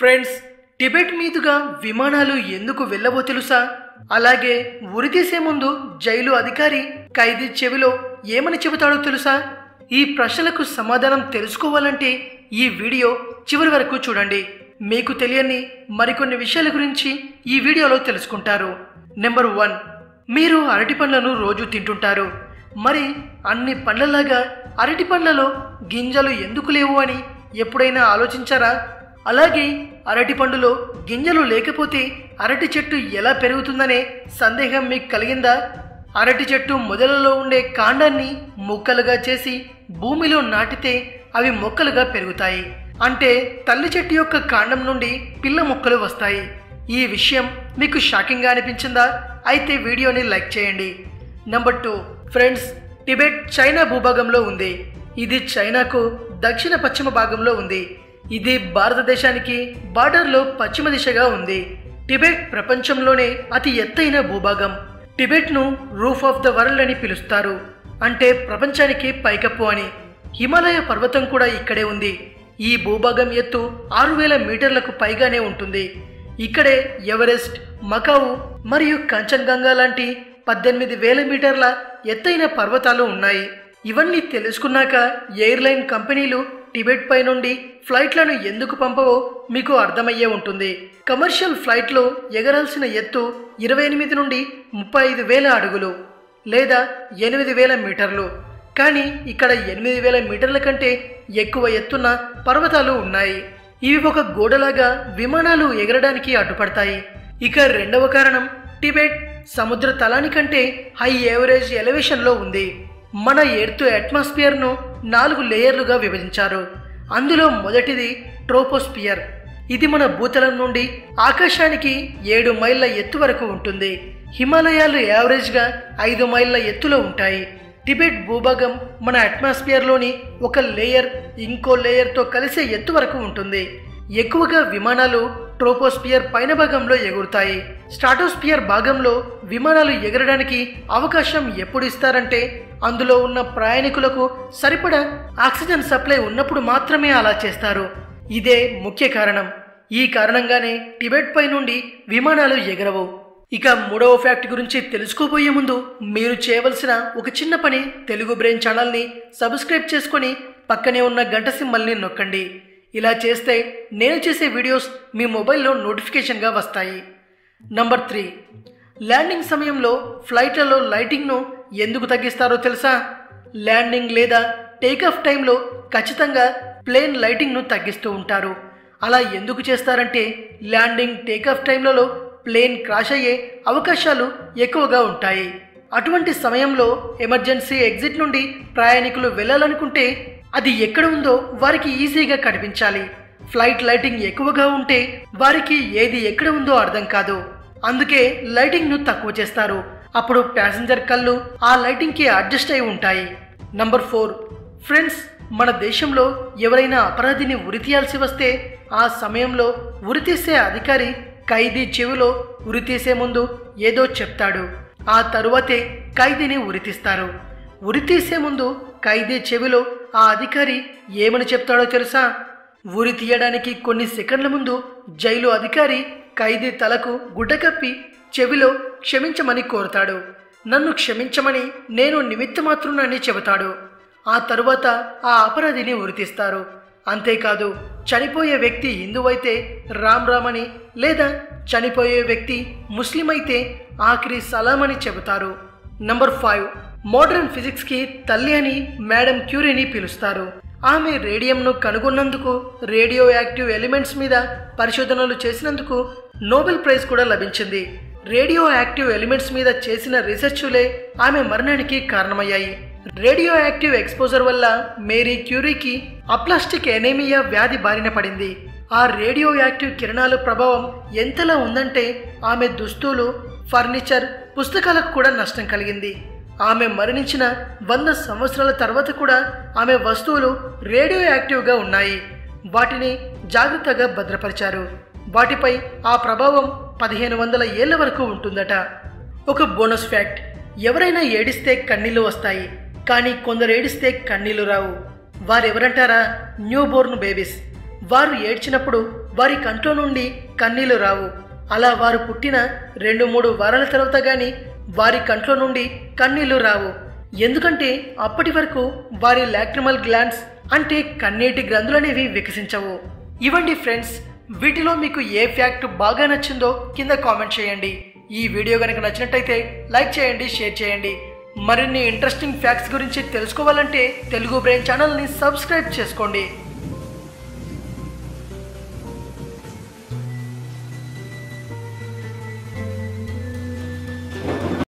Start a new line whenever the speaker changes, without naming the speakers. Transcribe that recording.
friends Tibet మీదుగా విమానాలు ఎందుకు వెళ్ళవో తెలుసా అలాగే ఉరి తీసే ముందు జైలు అధికారి ఖైదీ చెవిలో ఏమని చెబుతాడో తెలుసా ఈ ప్రశ్నలకు సమాధానం తెలుసుకోవాలంటే ఈ వీడియో చివరి వరకు చూడండి మీకు తెలియని మరికొన్ని విషయాల గురించి ఈ వీడియోలో తెలుసుకుంటారు నెంబర్ వన్ మీరు అరటి పండ్లను రోజు తింటుంటారు మరి అన్ని పండ్లలాగా అరటి పండ్లలో గింజలు ఎందుకు లేవు అని ఎప్పుడైనా ఆలోచించారా అలాగే అరటి పండులో గింజలు లేకపోతే అరటి చెట్టు ఎలా పెరుగుతుందనే సందేహం మీకు కలిగిందా అరటి చెట్టు మొదలలో ఉండే కాండాన్ని ముక్కలుగా చేసి భూమిలో నాటితే అవి మొక్కలుగా పెరుగుతాయి అంటే తల్లి చెట్టు యొక్క కాండం నుండి పిల్ల మొక్కలు వస్తాయి ఈ విషయం మీకు షాకింగ్గా అనిపించిందా అయితే వీడియోని లైక్ చేయండి number two friends Tibet China భూభాగంలో ఉంది ఇది చైనాకు దక్షిణ పశ్చిమ భాగంలో ఉంది ఇది భారతదేశానికి బార్డర్లో పశ్చిమ దిశగా ఉంది టిబెట్ ప్రపంచంలోనే అతి ఎత్తైన భూభాగం టిబెట్ను రూఫ్ ఆఫ్ ద వరల్డ్ అని పిలుస్తారు అంటే ప్రపంచానికి పైకప్పు అని హిమాలయ పర్వతం కూడా ఇక్కడే ఉంది ఈ భూభాగం ఎత్తు ఆరు వేల మీటర్లకు పైగానే ఉంటుంది ఇక్కడే ఎవరెస్ట్ మకావు మరియు కంచన్గంగా లాంటి పద్దెనిమిది వేల మీటర్ల ఎత్తైన పర్వతాలు ఉన్నాయి ఇవన్నీ తెలుసుకున్నాక ఎయిర్లైన్ కంపెనీలు టిబెట్ పై నుండి ఫ్లైట్లను ఎందుకు పంపవో మీకు అర్థమయ్యే ఉంటుంది కమర్షియల్ ఫ్లైట్లో ఎగరాల్సిన ఎత్తు ఇరవై ఎనిమిది నుండి ముప్పై ఐదు వేల అడుగులు లేదా ఎనిమిది వేల మీటర్లు కానీ ఇక్కడ ఎనిమిది వేల మీటర్ల కంటే ఎక్కువ ఎత్తున్న పర్వతాలు ఉన్నాయి ఇవి ఒక గోడలాగా విమానాలు ఎగరడానికి అడ్డుపడతాయి ఇక రెండవ కారణం టిబెట్ సముద్ర తలానికంటే హై ఏవరేజ్ ఎలివేషన్లో ఉంది మన ఎర్త్ అట్మాస్ఫియర్ను నాలుగు లేయర్లుగా విభజించారు అందులో మొదటిది ట్రోపోస్పియర్ ఇది మన భూతలం నుండి ఆకాశానికి ఏడు మైళ్ళ ఎత్తు వరకు ఉంటుంది హిమాలయాలు యావరేజ్గా ఐదు మైళ్ళ ఎత్తులో ఉంటాయి టిబెట్ భూభాగం మన అట్మాస్ఫియర్లోని ఒక లేయర్ ఇంకో లేయర్తో కలిసే ఎత్తు వరకు ఉంటుంది ఎక్కువగా విమానాలు ట్రోపోస్పియర్ పైన భాగంలో ఎగురుతాయి స్ట్రాటోస్పియర్ భాగంలో విమానాలు ఎగరడానికి అవకాశం ఎప్పుడు ఇస్తారంటే అందులో ఉన్న ప్రయాణికులకు సరిపడా ఆక్సిజన్ సప్లై ఉన్నప్పుడు మాత్రమే అలా చేస్తారు ఇదే ముఖ్య కారణం ఈ కారణంగానే టిబెట్ పై నుండి విమానాలు ఎగరవు ఇక మూడవ ఫ్యాక్ట్ గురించి తెలుసుకోబోయే ముందు మీరు చేయవలసిన ఒక చిన్న పని తెలుగు బ్రెయిన్ ఛానల్ని సబ్స్క్రైబ్ చేసుకొని పక్కనే ఉన్న గంట సింబల్ని నొక్కండి ఇలా చేస్తే నేను చేసే వీడియోస్ మీ మొబైల్లో నోటిఫికేషన్గా వస్తాయి నంబర్ త్రీ ల్యాండింగ్ సమయంలో ఫ్లైట్లలో లైటింగ్ను ఎందుకు తగ్గిస్తారో తెలుసా ల్యాండింగ్ లేదా టేకాఫ్ టైంలో ఖచ్చితంగా ప్లేన్ లైటింగ్ను తగ్గిస్తూ ఉంటారు అలా ఎందుకు చేస్తారంటే ల్యాండింగ్ టేకాఫ్ టైంలలో ప్లేన్ క్రాష్ అయ్యే అవకాశాలు ఎక్కువగా ఉంటాయి అటువంటి సమయంలో ఎమర్జెన్సీ ఎగ్జిట్ నుండి ప్రయాణికులు వెళ్ళాలనుకుంటే అది ఎక్కడ ఉందో వారికి ఈజీగా కనిపించాలి ఫ్లైట్ లైటింగ్ ఎక్కువగా ఉంటే వారికి ఏది ఎక్కడ ఉందో అర్థం కాదు అందుకే లైటింగ్ ను తక్కువ చేస్తారు అప్పుడు ప్యాసింజర్ కళ్ళు ఆ లైటింగ్ కి అడ్జస్ట్ అయి ఉంటాయి నంబర్ ఫోర్ ఫ్రెండ్స్ మన దేశంలో ఎవరైనా అపరాధిని ఉరితీయాల్సి వస్తే ఆ సమయంలో ఉరితీసే అధికారి ఖైదీ చెవిలో ఉరితీసే ముందు ఏదో చెప్తాడు ఆ తరువాతే ఖైదీని ఉరితీస్తారు ఉరితీసే ముందు ఖైదీ చెవిలో ఆ అధికారి ఏమని చెప్తాడో తెలుసా ఉరి తీయడానికి కొన్ని సెకండ్ల ముందు జైలు అధికారి ఖైదీ తలకు గుడ్డ కప్పి చెవిలో క్షమించమని కోరుతాడు నన్ను క్షమించమని నేను నిమిత్తమాత్రునని చెబుతాడు ఆ తరువాత ఆ అపరాధిని ఉరితీస్తారు అంతేకాదు చనిపోయే వ్యక్తి హిందువైతే రామ్ రామ్ అని లేదా చనిపోయే వ్యక్తి ముస్లిం అయితే ఆఖరి సలాం అని చెబుతారు నంబర్ ఫైవ్ మోడర్న్ ఫిజిక్స్ కి తల్లి అని మేడం క్యూరీని పిలుస్తారు ఆమె రేడియంను కనుగొన్నందుకు రేడియో యాక్టివ్ ఎలిమెంట్స్ మీద పరిశోధనలు చేసినందుకు నోబెల్ ప్రైజ్ కూడా లభించింది రేడియో యాక్టివ్ ఎలిమెంట్స్ మీద చేసిన రీసెర్చులే ఆమె మరణానికి కారణమయ్యాయి రేడియో యాక్టివ్ ఎక్స్పోజర్ వల్ల మేరీ క్యూరీకి అప్లాస్టిక్ ఎనేమియా వ్యాధి బారిన పడింది ఆ రేడియో యాక్టివ్ కిరణాల ప్రభావం ఎంతలా ఉందంటే ఆమె దుస్తులు ఫర్నిచర్ పుస్తకాలకు కూడా నష్టం కలిగింది ఆమె మరణించిన వంద సంవత్సరాల తర్వాత కూడా ఆమె వస్తువులు రేడియో యాక్టివ్గా ఉన్నాయి వాటిని జాగ్రత్తగా భద్రపరిచారు వాటిపై ఆ ప్రభావం పదిహేను వందల ఏళ్ల వరకు ఉంటుందట ఒక బోనస్ ఫ్యాక్ట్ ఎవరైనా ఏడిస్తే కన్నీళ్లు వస్తాయి కానీ కొందరు ఏడిస్తే కన్నీళ్లు రావు వారెవరంటారా న్యూ బోర్న్ బేబీస్ వారు ఏడ్చినప్పుడు వారి కంట్లో నుండి కన్నీళ్లు రావు అలా వారు పుట్టిన రెండు మూడు వారాల తర్వాత గాని వారి కంట్లో నుండి కన్నీళ్లు రావు ఎందుకంటే అప్పటి వరకు వారి లాక్రిమల్ గ్లాండ్స్ అంటే కన్నీటి గ్రంథులనేవి వికసించవు ఇవ్వండి ఫ్రెండ్స్ వీటిలో మీకు ఏ ఫ్యాక్ట్ బాగా నచ్చిందో కింద కామెంట్ చేయండి ఈ వీడియో కనుక నచ్చినట్టయితే లైక్ చేయండి షేర్ చేయండి మరిన్ని ఇంట్రెస్టింగ్ ఫ్యాక్ట్స్ గురించి తెలుసుకోవాలంటే తెలుగు బ్రెయిన్ ఛానల్ని సబ్స్క్రైబ్ చేసుకోండి